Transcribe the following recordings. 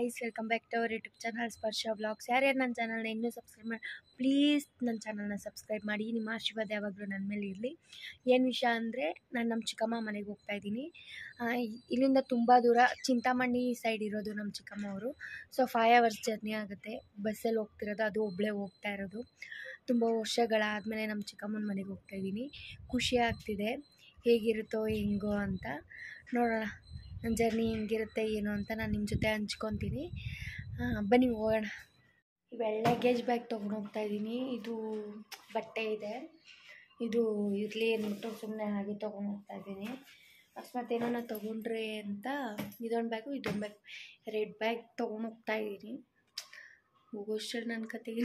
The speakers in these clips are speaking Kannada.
guys welcome back to our YouTube channel Sparsha vlogs ಯಾರ್ಯಾರು ನನ್ನ ಚಾನಲ್ನ ಇನ್ನೂ ಸಬ್ಸ್ಕ್ರೈಬ್ ಮಾಡಿ ಪ್ಲೀಸ್ ನನ್ನ ಚಾನಲ್ನ ಸಬ್ಸ್ಕ್ರೈಬ್ ಮಾಡಿ ನಿಮ್ಮ ಆಶೀರ್ವಾದ ಯಾವಾಗಲೂ ನನ್ನ ಮೇಲೆ ಇರಲಿ ಏನು ವಿಷಯ ಅಂದರೆ ನಾನು ನಮ್ಮ ಚಿಕ್ಕಮ್ಮ ಮನೆಗೆ ಹೋಗ್ತಾ ಇದ್ದೀನಿ ಇಲ್ಲಿಂದ ತುಂಬ ದೂರ ಚಿಂತಾಮಣಿ ಸೈಡ್ ಇರೋದು ನಮ್ಮ ಚಿಕ್ಕಮ್ಮ ಅವರು ಸೊ ಫೈವ್ ಅವರ್ಸ್ ಜರ್ನಿ ಆಗುತ್ತೆ ಬಸ್ಸಲ್ಲಿ ಹೋಗ್ತಿರೋದು ಅದು ಒಬ್ಬಳೇ ಹೋಗ್ತಾ ಇರೋದು ತುಂಬ ವರ್ಷಗಳಾದಮೇಲೆ ನಮ್ಮ ಚಿಕ್ಕಮ್ಮನ ಮನೆಗೆ ಹೋಗ್ತಾ ಇದ್ದೀನಿ ಖುಷಿ ಆಗ್ತಿದೆ ಹೇಗಿರುತ್ತೋ ಹೆಂಗೋ ಅಂತ ನೋಡೋಣ ನನ್ನ ಜರ್ನಿ ಹೆಂಗಿರುತ್ತೆ ಏನು ಅಂತ ನಾನು ನಿಮ್ಮ ಜೊತೆ ಹಂಚ್ಕೊತೀನಿ ಬನ್ನಿ ಹೋಗೋಣ ಇವೆಲ್ಲ ಲಗೇಜ್ ಬ್ಯಾಗ್ ತೊಗೊಂಡು ಹೋಗ್ತಾ ಇದ್ದೀನಿ ಇದು ಬಟ್ಟೆ ಇದೆ ಇದು ಇರಲಿ ಅಂದ್ಬಿಟ್ಟು ಸುಮ್ಮನೆ ಹಾಗೆ ತೊಗೊಂಡು ಹೋಗ್ತಾ ಇದ್ದೀನಿ ಅಕಸ್ಮಾತ್ ಏನೋ ತೊಗೊಂಡ್ರೆ ಅಂತ ಇದೊಂದು ಬ್ಯಾಗು ಇದೊಂದು ಬ್ಯಾಗ್ ರೆಡ್ ಬ್ಯಾಗ್ ತೊಗೊಂಡು ಹೋಗ್ತಾ ಇದ್ದೀನಿ ಹೋಗೋಷ್ಟರಲ್ಲಿ ನನ್ನ ಕತೆಗೆ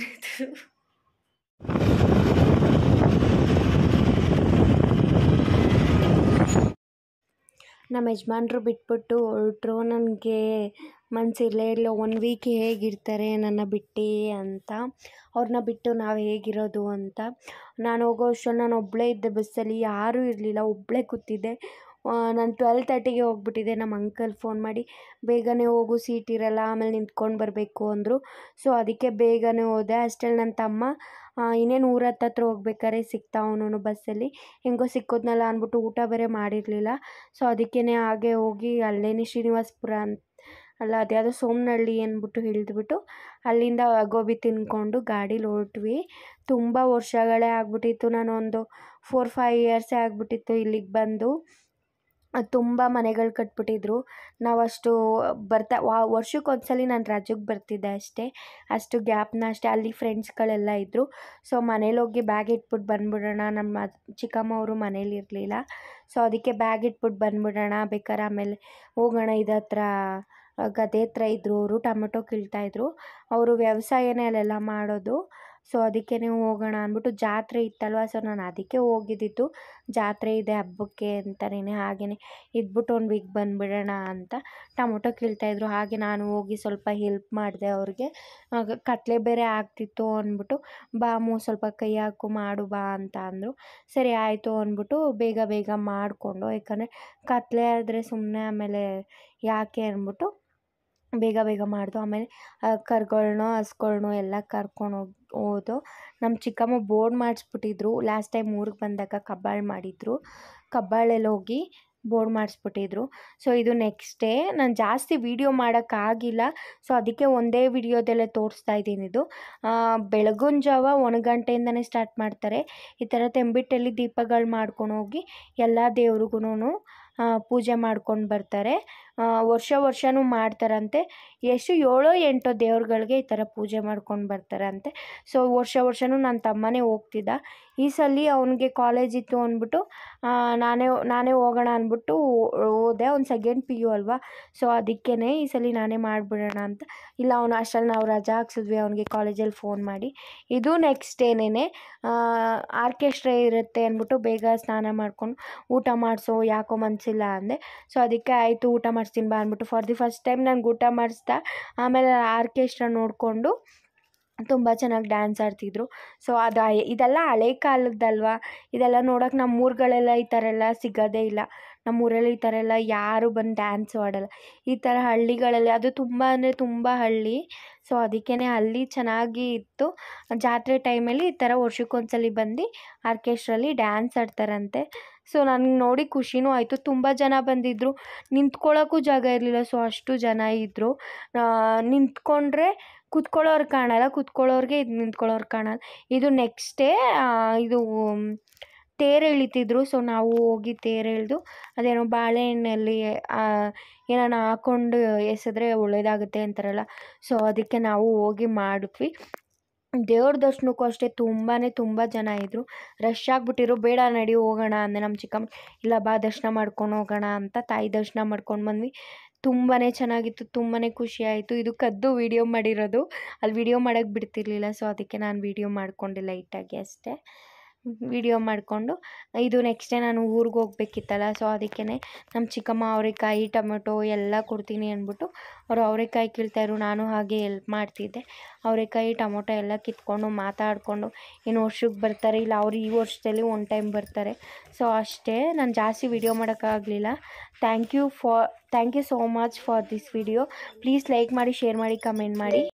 ನಮ್ಮ ಯಜಮಾನ್ರು ಬಿಟ್ಬಿಟ್ಟು ಹೊರಟ್ರು ನನಗೆ ಮನಸ್ಸಿರಲೇ ಇಲ್ಲ ಒನ್ ವೀಕ್ ಹೇಗಿರ್ತಾರೆ ನನ್ನ ಬಿಟ್ಟು ಅಂತ ಅವ್ರನ್ನ ಬಿಟ್ಟು ನಾವು ಹೇಗಿರೋದು ಅಂತ ನಾನು ಹೋಗೋ ಅಷ್ಟರಲ್ಲಿ ನಾನು ಒಬ್ಬಳೇ ಇದ್ದೆ ಬಸ್ಸಲ್ಲಿ ಯಾರೂ ಇರಲಿಲ್ಲ ಒಬ್ಬಳೇ ಕೂತಿದ್ದೆ ನಾನು ಟ್ವೆಲ್ ತರ್ಟಿಗೆ ಹೋಗ್ಬಿಟ್ಟಿದ್ದೆ ನಮ್ಮ ಅಂಕಲ್ ಫೋನ್ ಮಾಡಿ ಬೇಗನೆ ಹೋಗು ಸೀಟ್ ಇರಲ್ಲ ಆಮೇಲೆ ನಿಂತ್ಕೊಂಡು ಬರಬೇಕು ಅಂದರು ಸೊ ಅದಕ್ಕೆ ಬೇಗನೆ ಹೋದೆ ಅಷ್ಟರಲ್ಲಿ ನನ್ನ ತಮ್ಮ ಇನ್ನೇನು ಊರ ಹತ್ತತ್ರ ಹೋಗ್ಬೇಕಾದ್ರೆ ಸಿಕ್ತ ಅವನು ಬಸ್ಸಲ್ಲಿ ಹೆಂಗೋ ಸಿಕ್ಕೋದ್ನಲ್ಲ ಅಂದ್ಬಿಟ್ಟು ಊಟ ಬೇರೆ ಮಾಡಿರಲಿಲ್ಲ ಸೊ ಅದಕ್ಕೇ ಹಾಗೆ ಹೋಗಿ ಅಲ್ಲೇನೆ ಶ್ರೀನಿವಾಸಪುರ ಅಂತ ಅಲ್ಲ ಅದ್ಯಾವುದೋ ಸೋಮನಹಳ್ಳಿ ಅಂದ್ಬಿಟ್ಟು ಹಿಡಿದ್ಬಿಟ್ಟು ಅಲ್ಲಿಂದ ಗೋಬಿ ತಿಂದ್ಕೊಂಡು ಗಾಡೀಲಿ ಹೊರಟ್ವಿ ತುಂಬ ವರ್ಷಗಳೇ ಆಗ್ಬಿಟ್ಟಿತ್ತು ನಾನು ಒಂದು ಫೋರ್ ಫೈವ್ ಇಯರ್ಸೇ ಆಗ್ಬಿಟ್ಟಿತ್ತು ಇಲ್ಲಿಗೆ ಬಂದು ತುಂಬ ಮನೆಗಳು ಕಟ್ಬಿಟ್ಟಿದ್ರು ನಾವಷ್ಟು ಬರ್ತಾ ವಾ ವರ್ಷಕ್ಕೊಂದ್ಸಲಿ ನಾನು ರಜಕ್ಕೆ ಬರ್ತಿದ್ದೆ ಅಷ್ಟೇ ಅಷ್ಟು ಗ್ಯಾಪ್ನ ಅಷ್ಟೇ ಅಲ್ಲಿ ಫ್ರೆಂಡ್ಸ್ಗಳೆಲ್ಲ ಇದ್ದರು ಸೊ ಮನೇಲಿ ಹೋಗಿ ಬ್ಯಾಗ್ ಇಟ್ಬಿಟ್ಟು ಬಂದ್ಬಿಡೋಣ ನಮ್ಮ ಚಿಕ್ಕಮ್ಮ ಅವರು ಮನೇಲಿ ಇರಲಿಲ್ಲ ಸೊ ಅದಕ್ಕೆ ಬ್ಯಾಗ್ ಇಟ್ಬಿಟ್ಟು ಬಂದ್ಬಿಡೋಣ ಬೇಕಾದ್ರೆ ಆಮೇಲೆ ಹೋಗೋಣ ಇದತ್ರ ಗದ್ದೆ ಹತ್ರ ಇದ್ದರು ಅವರು ಟೊಮೆಟೊ ಕೀಳ್ತಾಯಿದ್ರು ಅವರು ವ್ಯವಸಾಯನೇ ಅಲ್ಲೆಲ್ಲ ಮಾಡೋದು ಸೊ ಅದಕ್ಕೇ ಹೋಗೋಣ ಅಂದ್ಬಿಟ್ಟು ಜಾತ್ರೆ ಇತ್ತಲ್ವ ಸೊ ನಾನು ಅದಕ್ಕೆ ಹೋಗಿದ್ದಿದ್ದು ಜಾತ್ರೆ ಇದೆ ಹಬ್ಬಕ್ಕೆ ಅಂತಲೇ ಹಾಗೆಯೇ ಇದ್ಬಿಟ್ಟು ಒಂದು ವೀಕ್ ಬಂದುಬಿಡೋಣ ಅಂತ ಟೊಮೊಟೊ ಕೀಳ್ತಾಯಿದ್ರು ಹಾಗೆ ನಾನು ಹೋಗಿ ಸ್ವಲ್ಪ ಹೆಲ್ಪ್ ಮಾಡಿದೆ ಅವ್ರಿಗೆ ಕತ್ಲೆ ಬೇರೆ ಆಗ್ತಿತ್ತು ಅಂದ್ಬಿಟ್ಟು ಬಾ ಅಮ್ಮು ಸ್ವಲ್ಪ ಕೈ ಹಾಕು ಮಾಡು ಬಾ ಅಂತ ಅಂದರು ಸರಿ ಆಯಿತು ಅಂದ್ಬಿಟ್ಟು ಬೇಗ ಬೇಗ ಮಾಡಿಕೊಂಡು ಯಾಕಂದರೆ ಕತ್ಲೆ ಆದರೆ ಸುಮ್ಮನೆ ಆಮೇಲೆ ಯಾಕೆ ಅಂದ್ಬಿಟ್ಟು ಬೇಗ ಬೇಗ ಮಾಡ್ದು ಆಮೇಲೆ ಕರುಗಳ್ನೋ ಹಸ್ಗಳ್ನೋ ಎಲ್ಲ ಕರ್ಕೊಂಡು ಹೋಗಿ ಹೋದು ನಮ್ಮ ಚಿಕ್ಕಮ್ಮ ಬೋರ್ಡ್ ಮಾಡಿಸ್ಬಿಟ್ಟಿದ್ರು ಲಾಸ್ಟ್ ಟೈಮ್ ಊರಿಗೆ ಬಂದಾಗ ಕಬ್ಬಾಳು ಮಾಡಿದ್ರು ಕಬ್ಬಾಳಲ್ಲಿ ಹೋಗಿ ಬೋರ್ಡ್ ಮಾಡಿಸ್ಬಿಟ್ಟಿದ್ರು ಸೊ ಇದು ನೆಕ್ಸ್ಟ್ ಡೇ ನಾನು ಜಾಸ್ತಿ ವೀಡಿಯೋ ಮಾಡೋಕ್ಕಾಗಿಲ್ಲ ಸೊ ಅದಕ್ಕೆ ಒಂದೇ ವಿಡಿಯೋದಲ್ಲೇ ತೋರಿಸ್ತಾ ಇದ್ದೀನಿ ಇದು ಬೆಳಗಿನ ಜಾವ ಒಂದು ಗಂಟೆಯಿಂದನೇ ಸ್ಟಾರ್ಟ್ ಮಾಡ್ತಾರೆ ಈ ಥರ ತೆಂಬಿಟ್ಟಲ್ಲಿ ದೀಪಗಳು ಮಾಡ್ಕೊಂಡು ಹೋಗಿ ಎಲ್ಲ ದೇವ್ರಿಗೂ ಪೂಜೆ ಮಾಡ್ಕೊಂಡು ಬರ್ತಾರೆ ವರ್ಷ ವರ್ಷವೂ ಮಾಡ್ತಾರಂತೆ ಎಷ್ಟು ಏಳೋ ಎಂಟೋ ದೇವ್ರುಗಳಿಗೆ ಈ ಥರ ಪೂಜೆ ಮಾಡ್ಕೊಂಡು ಬರ್ತಾರಂತೆ ಸೊ ವರ್ಷ ವರ್ಷವೂ ನನ್ನ ತಮ್ಮನೇ ಹೋಗ್ತಿದ್ದ ಈ ಸಲ ಅವನಿಗೆ ಕಾಲೇಜ್ ಇತ್ತು ಅಂದ್ಬಿಟ್ಟು ನಾನೇ ನಾನೇ ಹೋಗೋಣ ಅಂದ್ಬಿಟ್ಟು ಹೋದೆ ಅವ್ನು ಸೆಕೆಂಡ್ ಪಿ ಯು ಅಲ್ವಾ ಸೊ ಅದಕ್ಕೇ ಈ ಸಲ ನಾನೇ ಮಾಡಿಬಿಡೋಣ ಅಂತ ಇಲ್ಲ ಅವನು ಅಷ್ಟರಲ್ಲಿ ನಾವು ರಜಾ ಹಾಕ್ಸಿದ್ವಿ ಅವನಿಗೆ ಕಾಲೇಜಲ್ಲಿ ಫೋನ್ ಮಾಡಿ ಇದು ನೆಕ್ಸ್ಟ್ ಡೇನೇ ಆರ್ಕೆಸ್ಟ್ರಾ ಇರುತ್ತೆ ಅಂದ್ಬಿಟ್ಟು ಬೇಗ ಸ್ನಾನ ಮಾಡ್ಕೊಂಡು ಊಟ ಮಾಡಿಸೋ ಯಾಕೋ ಮನಸ್ಸಿಲ್ಲ ಅಂದೆ ಸೊ ಅದಕ್ಕೆ ಆಯಿತು ಊಟ ಮಾಡಿಸ್ತೀನಿ ಬಾ ಅಂದ್ಬಿಟ್ಟು ಫಾರ್ ದಿ ಫಸ್ಟ್ ಟೈಮ್ ನಂಗೆ ಊಟ ಮಾಡಿಸ್ದ ಆಮೇಲೆ ಆರ್ಕೆಸ್ಟ್ರಾ ನೋಡಿಕೊಂಡು ತುಂಬ ಚೆನ್ನಾಗಿ ಡ್ಯಾನ್ಸ್ ಆಡ್ತಿದ್ರು ಸೊ ಅದು ಇದೆಲ್ಲ ಹಳೆ ಕಾಲದ್ದಲ್ವ ಇದೆಲ್ಲ ನೋಡೋಕೆ ನಮ್ಮ ಊರುಗಳೆಲ್ಲ ಈ ಥರ ಎಲ್ಲ ಸಿಗೋದೇ ಇಲ್ಲ ನಮ್ಮೂರಲ್ಲಿ ಈ ಥರ ಎಲ್ಲ ಯಾರು ಬಂದು ಡ್ಯಾನ್ಸು ಆಡೋಲ್ಲ ಈ ಥರ ಹಳ್ಳಿಗಳಲ್ಲಿ ಅದು ತುಂಬ ಅಂದರೆ ತುಂಬ ಹಳ್ಳಿ ಸೊ ಅದಕ್ಕೇ ಅಲ್ಲಿ ಚೆನ್ನಾಗಿ ಇತ್ತು ಜಾತ್ರೆ ಟೈಮಲ್ಲಿ ಈ ಥರ ವರ್ಷಕ್ಕೊಂದ್ಸಲಿ ಬಂದು ಆರ್ಕೆಸ್ಟ್ರಲ್ಲಿ ಡ್ಯಾನ್ಸ್ ಆಡ್ತಾರಂತೆ ಸೊ ನನಗೆ ನೋಡಿ ಖುಷಿನೂ ಆಯಿತು ತುಂಬ ಜನ ಬಂದಿದ್ದರು ನಿಂತ್ಕೊಳ್ಳೋಕ್ಕೂ ಜಾಗ ಇರಲಿಲ್ಲ ಸೊ ಅಷ್ಟು ಜನ ಇದ್ದರು ನಿಂತ್ಕೊಂಡ್ರೆ ಕೂತ್ಕೊಳ್ಳೋರು ಕಾಣಲ್ಲ ಕೂತ್ಕೊಳ್ಳೋರಿಗೆ ಇದು ನಿಂತ್ಕೊಳ್ಳೋರು ಕಾಣಲ್ಲ ಇದು ನೆಕ್ಸ್ಟ್ ಡೇ ಇದು ತೇರು ಎಳಿತಿದ್ರು ಸೊ ನಾವು ಹೋಗಿ ತೇರು ಎಳೆದು ಅದೇನೋ ಬಾಳೆಹಣ್ಣಲ್ಲಿ ಏನಾನ ಹಾಕ್ಕೊಂಡು ಎಸೆದ್ರೆ ಒಳ್ಳೇದಾಗುತ್ತೆ ಅಂತಾರಲ್ಲ ಸೊ ಅದಕ್ಕೆ ನಾವು ಹೋಗಿ ಮಾಡಿದ್ವಿ ದೇವ್ರ ದರ್ಶನಕ್ಕೂ ಅಷ್ಟೇ ತುಂಬಾ ತುಂಬ ಜನ ಇದ್ದರು ರಶ್ ಆಗಿಬಿಟ್ಟಿರು ಬೇಡ ನಡಿ ಹೋಗೋಣ ಅಂದೆ ನಮ್ಮ ಚಿಕ್ಕಮ್ಮ ಇಲ್ಲ ಬಾ ದರ್ಶನ ಮಾಡ್ಕೊಂಡು ಹೋಗೋಣ ಅಂತ ತಾಯಿ ದರ್ಶನ ಮಾಡ್ಕೊಂಡು ಬಂದ್ವಿ ತುಂಬಾ ಚೆನ್ನಾಗಿತ್ತು ತುಂಬಾ ಖುಷಿ ಆಯಿತು ಇದು ಕದ್ದು ವೀಡಿಯೋ ಮಾಡಿರೋದು ಅಲ್ಲಿ ವೀಡಿಯೋ ಮಾಡೋಕ್ಕೆ ಬಿಡ್ತಿರ್ಲಿಲ್ಲ ಸೊ ಅದಕ್ಕೆ ನಾನು ವೀಡಿಯೋ ಮಾಡಿಕೊಂಡೆ ಲೈಟಾಗಿ ಅಷ್ಟೇ ವಿಡಿಯೋ ಮಾಡಿಕೊಂಡು ಇದು ನೆಕ್ಸ್ಟ್ ಡೇ ನಾನು ಊರಿಗೆ ಹೋಗ್ಬೇಕಿತ್ತಲ್ಲ ಸೊ ಅದಕ್ಕೇ ನಮ್ಮ ಚಿಕ್ಕಮ್ಮ ಅವರೆಕಾಯಿ ಟೊಮೆಟೊ ಎಲ್ಲ ಕೊಡ್ತೀನಿ ಅಂದ್ಬಿಟ್ಟು ಅವರು ಅವರೆಕಾಯಿ ಕೀಳ್ತಾಯಿದ್ರು ನಾನು ಹಾಗೆ ಎಲ್ಪ್ ಮಾಡ್ತಿದ್ದೆ ಅವರೆಕಾಯಿ ಟೊಮೊಟೊ ಎಲ್ಲ ಕಿತ್ಕೊಂಡು ಮಾತಾಡಿಕೊಂಡು ಇನ್ನು ವರ್ಷಕ್ಕೆ ಬರ್ತಾರೆ ಇಲ್ಲ ಅವ್ರು ಈ ವರ್ಷದಲ್ಲಿ ಒನ್ ಟೈಮ್ ಬರ್ತಾರೆ ಸೊ ಅಷ್ಟೇ ನಾನು ಜಾಸ್ತಿ ವಿಡಿಯೋ ಮಾಡೋಕ್ಕಾಗಲಿಲ್ಲ thank you for thank you so much for this video please like ಮಾಡಿ ಶೇರ್ ಮಾಡಿ ಕಮೆಂಟ್ ಮಾಡಿ